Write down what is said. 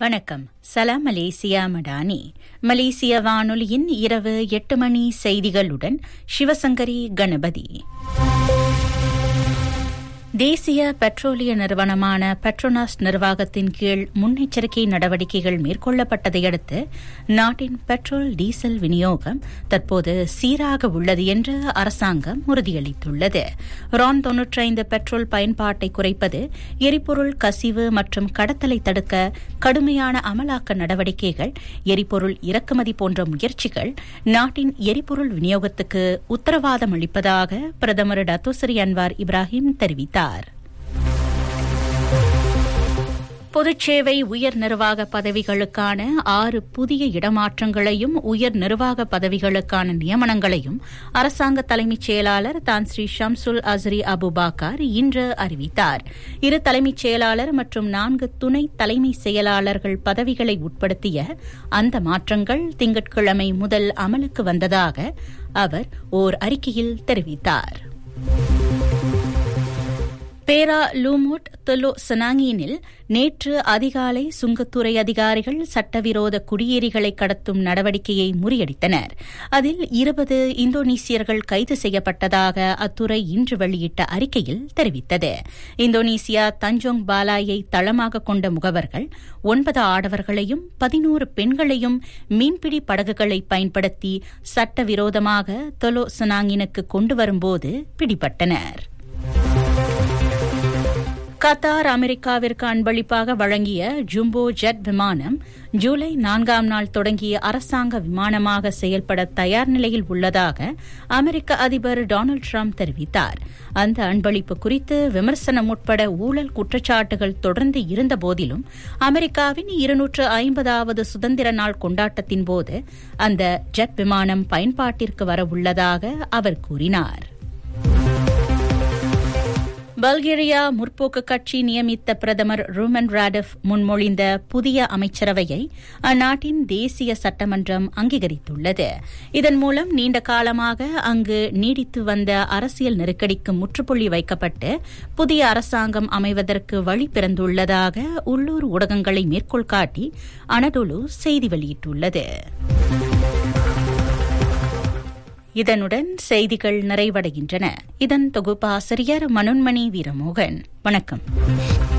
வணக்கம் சலாம் மலேசியா மடானி மலேசிய வானொலியின் இரவு எட்டு மணி செய்திகளுடன் சிவசங்கரி கணபதி தேசிய பெட்ரோலிய நிறுவனமான பெட்ரோனாஸ் நிர்வாகத்தின் கீழ் முன்னெச்சரிக்கை நடவடிக்கைகள் மேற்கொள்ளப்பட்டதை அடுத்து நாட்டின் பெட்ரோல் டீசல் விநியோகம் தற்போது சீராக உள்ளது என்று அரசாங்கம் உறுதியளித்துள்ளது ரான் தொன்னூற்றைந்து பெட்ரோல் பயன்பாட்டை குறைப்பது எரிபொருள் கசிவு மற்றும் கடத்தலை தடுக்க கடுமையான அமலாக்க நடவடிக்கைகள் எரிபொருள் இறக்குமதி போன்ற முயற்சிகள் நாட்டின் எரிபொருள் விநியோகத்துக்கு உத்தரவாதம் அளிப்பதாக பிரதமர் டத்தோசரி அன்வார் இப்ராஹிம் தெரிவித்தார் பொதுச்சேவை உயர் நிர்வாக பதவிகளுக்கான ஆறு புதிய இடமாற்றங்களையும் உயர் நிர்வாக பதவிகளுக்கான நியமனங்களையும் அரசாங்க தலைமைச் செயலாளர் தான் ஸ்ரீ ஷம்சுல் அஸ்ரி அபுபாக்கார் இன்று அறிவித்தார் இரு தலைமைச் செயலாளர் மற்றும் நான்கு துணை தலைமை செயலாளர்கள் பதவிகளை உட்படுத்திய அந்த மாற்றங்கள் திங்கட்கிழமை முதல் அமலுக்கு வந்ததாக அவர் ஓர் அறிக்கையில் தெரிவித்தார் பேரா லூமோட் தொலோ சனாங்கினில் நேற்று அதிகாலை சுங்கத்துறை அதிகாரிகள் சட்டவிரோத குடியேறிகளை கடத்தும் நடவடிக்கையை முறியடித்தனர் அதில் இருபது இந்தோனேசியர்கள் கைது செய்யப்பட்டதாக அத்துறை இன்று வெளியிட்ட அறிக்கையில் தெரிவித்தது இந்தோனேசியா தஞ்சோங் பாலாயை தளமாக கொண்ட முகவர்கள் ஒன்பது ஆடவர்களையும் பதினோரு பெண்களையும் மீன்பிடி படகுகளை பயன்படுத்தி சட்டவிரோதமாக தொலோ சனாங்கினுக்கு கொண்டு வரும்போது பிடிபட்டனர் கத்தார் அமெரிக்காவிற்கு அன்பளிப்பாக வழங்கிய ஜும்போ ஜெட் விமானம் ஜூலை நான்காம் நாள் தொடங்கிய அரசாங்க விமானமாக செயல்பட தயார் நிலையில் உள்ளதாக அமெரிக்க அதிபர் டொனால்டு ட்ரம்ப் தெரிவித்தார் அந்த அன்பளிப்பு குறித்து விமர்சனம் உட்பட ஊழல் குற்றச்சாட்டுகள் தொடர்ந்து இருந்தபோதிலும் அமெரிக்காவின் இருநூற்று ஐம்பதாவது சுதந்திர நாள் கொண்டாட்டத்தின் போது அந்த ஜெட் விமானம் பயன்பாட்டிற்கு வரவுள்ளதாக அவர் கூறினார் பல்கேரியா முற்போக்கு கட்சி நியமித்த பிரதமர் ரூமன் ராடப் முன்மொழிந்த புதிய அமைச்சரவையை அந்நாட்டின் தேசிய சட்டமன்றம் அங்கீகரித்துள்ளது இதன் மூலம் நீண்ட காலமாக அங்கு நீடித்து வந்த அரசியல் நெருக்கடிக்கு முற்றுப்புள்ளி வைக்கப்பட்டு புதிய அரசாங்கம் அமைவதற்கு வழி பிறந்துள்ளதாக உள்ளூர் ஊடகங்களை மேற்கோள் காட்டி அனடோலு செய்தி வெளியிட்டுள்ளது இதனுடன் செய்திகள் நிறைவடைகின்றன இதன் தொகுப்பாசிரியர் மனோன்மணி வீரமோகன் வணக்கம்